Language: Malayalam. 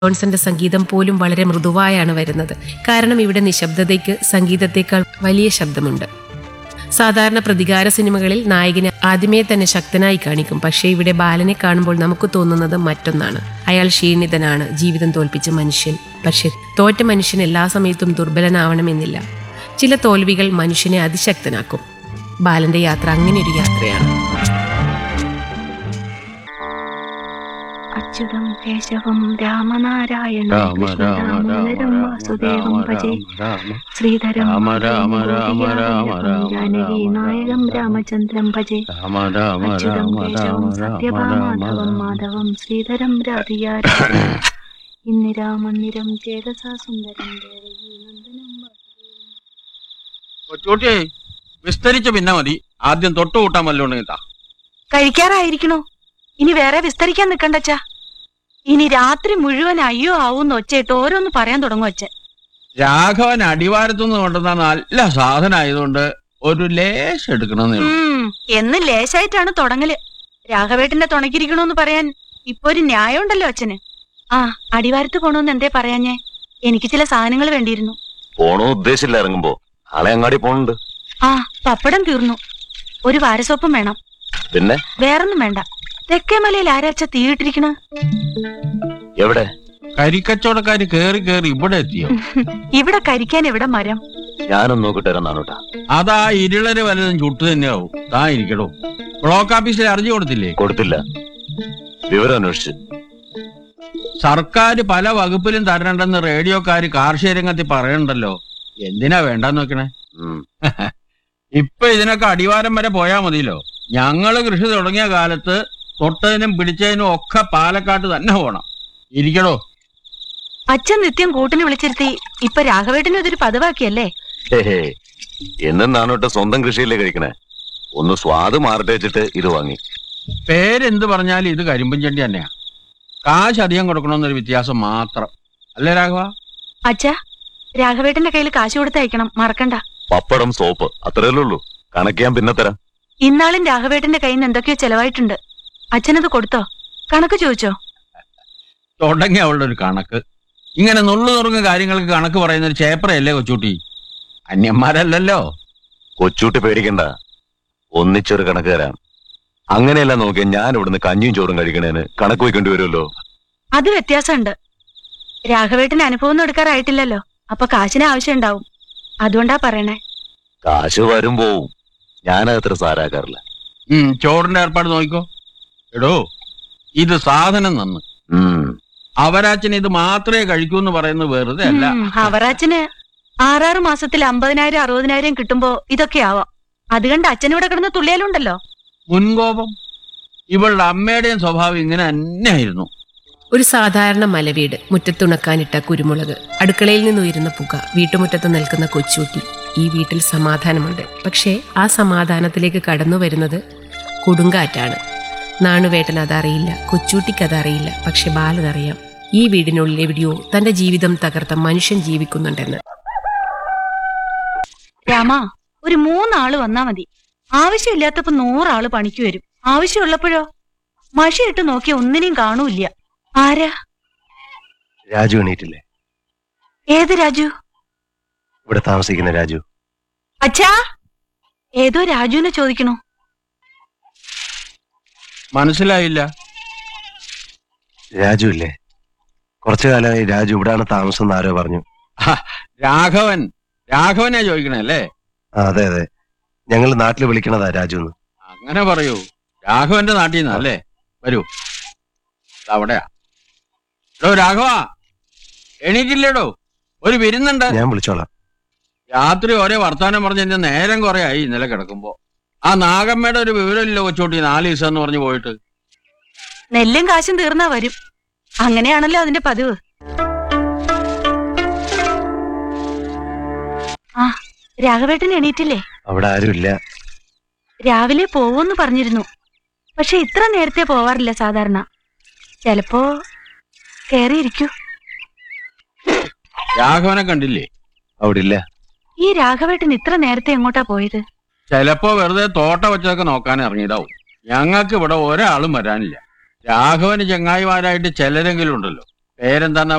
ജോൺസന്റെ സംഗീതം പോലും വളരെ മൃദുവായാണ് വരുന്നത് കാരണം ഇവിടെ നിശബ്ദതയ്ക്ക് സംഗീതത്തേക്കാൾ വലിയ ശബ്ദമുണ്ട് സാധാരണ പ്രതികാര സിനിമകളിൽ നായകനെ ആദ്യമേ തന്നെ ശക്തനായി കാണിക്കും പക്ഷേ ഇവിടെ ബാലനെ കാണുമ്പോൾ നമുക്ക് തോന്നുന്നത് മറ്റൊന്നാണ് അയാൾ ക്ഷീണിതനാണ് ജീവിതം തോൽപ്പിച്ച മനുഷ്യൻ പക്ഷെ തോറ്റ മനുഷ്യൻ എല്ലാ സമയത്തും ദുർബലനാവണമെന്നില്ല ചില തോൽവികൾ മനുഷ്യനെ അതിശക്തനാക്കും ബാലന്റെ യാത്ര അങ്ങനെ ഒരു യാത്രയാണ് അച്യുതം കേശവം രാമനാരായണം രാമ രാമ കൃഷ്ണദാമോദരം രാമ വാസുദേവം രാമ ഭജേ രാമ ശ്രീധരം രാമ രാമ രാമ ഗോപികാവല്ലഭം രാമ രാമ ജാനകി രാമ നായകം രാമ രാമചന്ദ്രം ഭജേ രാമ രാമ അച്യുതം രാമ കേശവം രാമ രാമ സത്യഭാമാധവം രാമ മാധവം ശ്രീധരം രാധിയാര ഇന്ദിരാമന്ദിരം ചേതസാ സുന്ദരം ദേവകീ നന്ദനം വാസുദേവം കൊച്ചോട്ടിയെ വിസ്തരിച്ച പിന്നെ മതി ആദ്യം തൊട്ട് കൂട്ടാൻ വല്ലോണ്ടെങ്കിൽ താ കഴിക്കാറായിരിക്കണോ ഇനി വേറെ വിസ്തരിക്കാൻ നിക്കണ്ടച്ചാ ഇനി രാത്രി മുഴുവൻ അയ്യോ ആവൂന്ന് ഒച്ചയിട്ട് ഓരോന്ന് പറയാൻ തുടങ്ങും അച്ഛൻ രാഘവൻ അടിവാരത്തുനിന്ന് കൊണ്ടുവന്ന നല്ല സാധനം ആയതുകൊണ്ട് ഒരു ലേശം എടുക്കണമെന്നേ ഉള്ളൂ ഉം, എന്നും ലേശായിട്ടാണ് തുടങ്ങല് രാഘവേട്ടന്റെ തുണക്കിരിക്കണോന്ന് പറയാൻ ഇപ്പൊ ഒരു ന്യായം ഉണ്ടല്ലോ അച്ഛന് ആ അടിവാരത്ത് പോണോന്ന് എന്തേ പറയാഞ്ഞേ എനിക്ക് ചില സാധനങ്ങൾ വേണ്ടിയിരുന്നു പോണോ ഉദ്ദേശില്ല ഇറങ്ങുമ്പോ നാളെ അങ്ങാടി പോണുണ്ട് ആ പപ്പടം തീർന്നു ഒരു വാരസോപ്പും വേണം പിന്നെ വേറൊന്നും വേണ്ട തെക്കേമലയിൽ ആരാച്ച തീയിട്ടിരിക്കണ എവിടെ കരിക്കച്ചവടക്കാര് കേറി കേറി ഇവിടെ എത്തിയോ ഇവിടെ കരിക്കാൻ എവിടെ മരം ഞാനൊന്ന് നോക്കിട്ട് വരാം നാണോട്ടാ അതാ ഇരുളര് വലതും ചുട്ടു തന്നെയാവും താ ഇരിക്കടോ ബ്ലോക്ക് ഓഫീസിൽ അറിഞ്ഞു കൊടുത്തില്ലേ കൊടുത്തില്ല വിവരം അന്വേഷിച്ച് സർക്കാർ പല വകുപ്പിലും തരണ്ടെന്ന് റേഡിയോക്കാര് കാർഷിക രംഗത്തിൽ പറയണ്ടല്ലോ എന്തിനാ വേണ്ടെന്ന് നോക്കണേ ഉം. ഇപ്പൊ ഇതിനൊക്കെ അടിവാരം വരെ പോയാ മതിയല്ലോ ഞങ്ങള് കൃഷി തുടങ്ങിയ കാലത്ത് തൊട്ടതിനും പിടിച്ചതിനും ഒക്കെ പാലക്കാട്ട് തന്നെ പോണം ഇരിക്കടോ അച്ഛൻ നിത്യം കൂട്ടിന് വിളിച്ചിരുത്തി ഇപ്പൊ രാഘവേട്ടനും ഇതൊരു പതിവാക്കിയല്ലേ ഹേ ഹേ എന്നും നാണോട്ട് സ്വന്തം കൃഷിയല്ലേ കഴിക്കണേ ഒന്ന് സ്വാദ് മാറട്ടെ വെച്ചിട്ട് ഇത് വാങ്ങി പേരെന്ത് പറഞ്ഞാലും ഇത് കരിമ്പൻ ചെണ്ടി തന്നെയാ കാശ് അധികം കൊടുക്കണമെന്നൊരു വ്യത്യാസം മാത്രം അല്ലേ രാഘവ അച്ഛാ രാഘവേട്ടന്റെ കയ്യിൽ കാശ് കൊടുത്തയക്കണം മറക്കണ്ട പപ്പടം സോപ്പ് അത്രയല്ലേ ഉള്ളൂ കണക്ക് ഞാൻ പിന്നെ തരാം ഇന്നാളും രാഘവേട്ടന്റെ കയ്യിൽ നിന്ന് എന്തൊക്കെയോ ചെലവായിട്ടുണ്ട് അച്ഛനത് കൊടുത്തോ കണക്ക് ചോദിച്ചോ തുടങ്ങി അവളുടെ ഒരു കണക്ക് ഇങ്ങനെ നുള്ളു നുറുങ്ങ കാര്യങ്ങൾക്ക് കണക്ക് പറയുന്ന ഒരു ചേപ്പറയല്ലേ കൊച്ചൂട്ടി അന്യന്മാരല്ലല്ലോ കൊച്ചൂട്ടി പേടിക്കണ്ട ഒന്നിച്ചൊരു കണക്ക് തരാം അങ്ങനെയല്ല നോക്കിയാൽ ഞാൻ ഇവിടുന്ന് കഞ്ഞിയും ചോറും കഴിക്കണേന് കണക്ക് വയ്ക്കേണ്ടി വരുമല്ലോ അത് വ്യത്യാസമുണ്ട് രാഘവേട്ടന് അനുഭവം ഒന്നും എടുക്കാറായിട്ടില്ലല്ലോ അപ്പൊ കാശിന് ആവശ്യം ഉണ്ടാവും അതുകൊണ്ടാ പറയണേ കാശ് വരും പോവും ഞാനത്ര സാരാക്കാറില്ല ഉം ചോറിന്റെ ഏർപ്പാട് നോക്കിക്കോ എടോ ഇത് സാധനം നന്ന് ഉം അവരാച്ചൻ ഇത് മാത്രമേ കഴിക്കൂ എന്ന് പറയുന്നത് വെറുതെ അല്ല ഉം, അവറാച്ചന് ആറാറ് മാസത്തിൽ അമ്പതിനായിരം അറുപതിനായിരം കിട്ടുമ്പോ ഇതൊക്കെ ആവാം അത് കണ്ട് അച്ഛൻ ഇവിടെ കിടന്ന് തുള്ളിയാലുണ്ടല്ലോ മുൻകോപം ഇവളുടെ അമ്മയുടെയും സ്വഭാവം ഇങ്ങനെ തന്നെയായിരുന്നു ഒരു സാധാരണ മലവീട് മുറ്റത്തുണക്കാനിട്ട കുരുമുളക് അടുക്കളയിൽ നിന്ന് ഉയരുന്ന പുക വീട്ടുമുറ്റത്ത് നിൽക്കുന്ന കൊച്ചൂട്ടി ഈ വീട്ടിൽ സമാധാനമുണ്ട് പക്ഷേ ആ സമാധാനത്തിലേക്ക് കടന്നു വരുന്നത് കൊടുങ്കാറ്റാണ് നാണുവേട്ടൻ അതറിയില്ല കൊച്ചൂട്ടിക്ക് അതറിയില്ല പക്ഷെ ബാലനറിയാം ഈ വീടിനുള്ളിൽ എവിടെയോ തന്റെ ജീവിതം തകർത്ത മനുഷ്യൻ ജീവിക്കുന്നുണ്ടെന്ന് രാമ ഒരു മൂന്നാള് വന്നാ മതി ആവശ്യമില്ലാത്തപ്പോ നൂറാള് പണിക്ക് വരും ആവശ്യമുള്ളപ്പോഴോ മഷിയിട്ട് നോക്കിയ ഒന്നിനെയും കാണൂല്ല ആരാ രാജു എണീറ്റില്ലേ ഏത് രാജു ഇവിടെ താമസിക്കുന്ന രാജു അച്ഛാ ഏതോ രാജുവിനെ ചോദിക്കണോ മനസ്സിലായില്ല രാജു ഇല്ലേ കുറച്ചു കാലമായി രാജു ഇവിടാണ് താമസം എന്ന് ആരോ പറഞ്ഞു രാഘവൻ രാഘവനെ ചോദിക്കണേ അല്ലേ ആ അതെ അതെ ഞങ്ങൾ നാട്ടിൽ വിളിക്കണതാ രാജു എന്ന് അങ്ങനെ പറയൂ രാഘവന്റെ നാട്ടിൽ നിന്നാ അല്ലേ വരൂ ദാ അവിടെയാ എടോ രാഘവ എണീറ്റില്ലേടോ ഒരു വിരുന്നുണ്ട് ഞാൻ വിളിച്ചോളാം രാത്രി ഒരേ വർത്താനം പറഞ്ഞ് എന്റെ നേരം കുറെ ആയി ഇന്നലെ കിടക്കുമ്പോ ആ നാഗമ്മയുടെ ഒരു വിവരമില്ല കൊച്ചോട്ടി നാല് ദിവസം എന്ന് പറഞ്ഞു പോയിട്ട് നെല്ലും കാശും തീർന്നാ വരും അങ്ങനെയാണല്ലോ അതിന്റെ പതിവ് ആ രാഘവേട്ടൻ എണീറ്റില്ലേ അവിടെ ആരും ഇല്ല രാവിലെ പോവോന്ന് പറഞ്ഞിരുന്നു പക്ഷെ ഇത്ര നേരത്തെ പോവാറില്ല സാധാരണ ചെലപ്പോ കേറിയിരിക്കൂ രാഘവനെ കണ്ടില്ലേ അവിടെ ഇല്ല ഈ രാഘവേട്ടൻ ഇത്ര നേരത്തെ എങ്ങോട്ടാ പോയത് ചിലപ്പോ വെറുതെ തോട്ട വെച്ചതൊക്കെ നോക്കാൻ ഇറങ്ങിയതാവും ഞങ്ങൾക്ക് ഇവിടെ ഒരാളും വരാനില്ല രാഘവന് ചങ്ങായിമാരായിട്ട് ചിലരെങ്കിലും ഉണ്ടല്ലോ പേരെന്താന്നാ